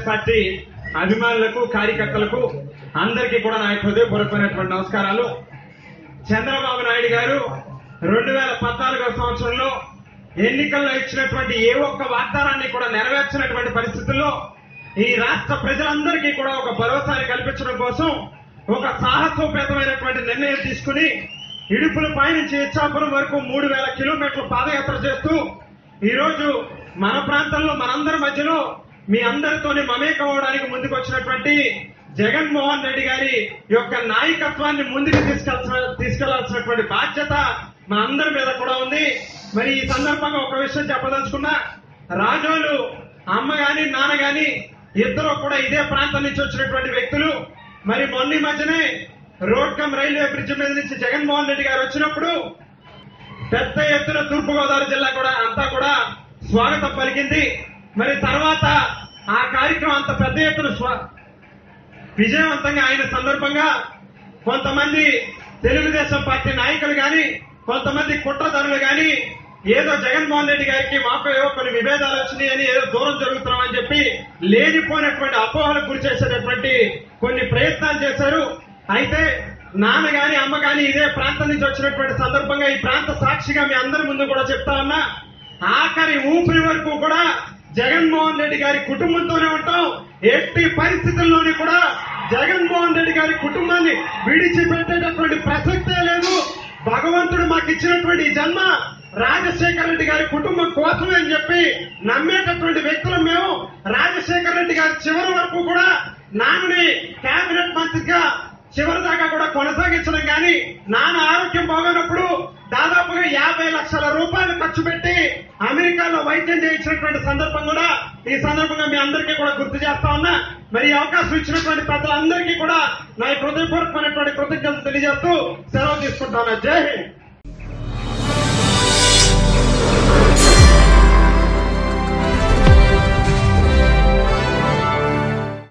party అభిమానులకు కార్యకర్తలకు అందరికీ కూడా నా యొక్క హృదయపూర్వకమైనటువంటి నమస్కారాలు చంద్రబాబు నాయుడు గారు రెండు వేల పద్నాలుగో సంవత్సరంలో ఎన్నికల్లో ఇచ్చినటువంటి ఏ ఒక్క వాగ్దానాన్ని కూడా నెరవేర్చినటువంటి పరిస్థితుల్లో ఈ రాష్ట్ర ప్రజలందరికీ కూడా ఒక భరోసాని కల్పించడం కోసం ఒక సాహసోపేతమైనటువంటి నిర్ణయం తీసుకుని ఇడుపుల పైనుంచి ఇచ్చాపురం వరకు మూడు వేల కిలోమీటర్లు పాదయాత్ర చేస్తూ ఈ రోజు మన ప్రాంతంలో మనందరి మధ్యలో మీ అందరితోని మమేకం అవడానికి ముందుకు వచ్చినటువంటి జగన్మోహన్ రెడ్డి గారి యొక్క నాయకత్వాన్ని ముందుకు తీసుకెళ్లాల్సిన తీసుకెళ్లాల్సినటువంటి బాధ్యత మన అందరి మీద కూడా ఉంది మరి ఈ సందర్భంగా ఒక విషయం చెప్పదలుచుకున్నా రాజోలు అమ్మ గాని నాన్న గాని ఇద్దరు కూడా ఇదే ప్రాంతం నుంచి వచ్చినటువంటి వ్యక్తులు మరి మొన్న ఈ మధ్యనే రోడ్ కమ్ రైల్వే బ్రిడ్జ్ మీద నుంచి జగన్మోహన్ రెడ్డి గారు వచ్చినప్పుడు పెద్ద ఎత్తున తూర్పుగోదావరి జిల్లా కూడా అంతా కూడా స్వాగతం పలికింది మరి తర్వాత ఆ కార్యక్రమం అంత పెద్ద ఎత్తున స్వా- విజయవంతంగా అయిన సందర్భంగా కొంతమంది తెలుగుదేశం పార్టీ నాయకులు గాని కొంతమంది కుట్రదారులు గాని ఏదో జగన్మోహన్ రెడ్డి గారికి మాకు ఏవో కొన్ని విభేదాలు వచ్చినాయని ఏదో దూరం జరుగుతున్నామని చెప్పి లేనిపోయినటువంటి అపోహలకు గురి చేసేటటువంటి కొన్ని ప్రయత్నాలు చేశారు అయితే నాన్న గాని అమ్మ గాని ఇదే ప్రాంతం నుంచి వచ్చినటువంటి సందర్భంగా ఈ ప్రాంత సాక్షిగా మీ అందరి ముందు కూడా చెప్తా ఉన్నా ఆఖరి ఊపిరి వరకు కూడా జగన్మోహన్ రెడ్డి గారి కుటుంబంతోనే ఉంటాం ఎట్టి పరిస్థితుల్లోని కూడా జగన్మోహన్ రెడ్డి గారి కుటుంబాన్ని విడిచిపెట్టేటటువంటి ప్రసక్తే లేదు భగవంతుడు మాకు ఇచ్చినటువంటి ఈ జన్మ రాజశేఖర రెడ్డి గారి కుటుంబం కోసమే అని చెప్పి నమ్మేటటువంటి వ్యక్తులు మేము రాజశేఖర రెడ్డి గారి చివరి వరకు కూడా నాన్నని కేబినెట్ మంత్రిగా చివరి దాకా కూడా కొనసాగించడం కానీ నాన్న ఆరోగ్యం బాగోనప్పుడు దాదాపుగా యాభై లక్షల రూపాయలు ఖర్చు పెట్టి అమెరికాలో వైద్యం చేయించినటువంటి సందర్భం కూడా ఈ సందర్భంగా మీ అందరికీ కూడా గుర్తు చేస్తా ఉన్నా మరి ఈ అవకాశం ఇచ్చినటువంటి పెద్దలందరికీ కూడా నా ఈ హృదయపూర్వకమైనటువంటి కృతజ్ఞతలు తెలియజేస్తూ సెలవు తీసుకుంటాను జై హింద్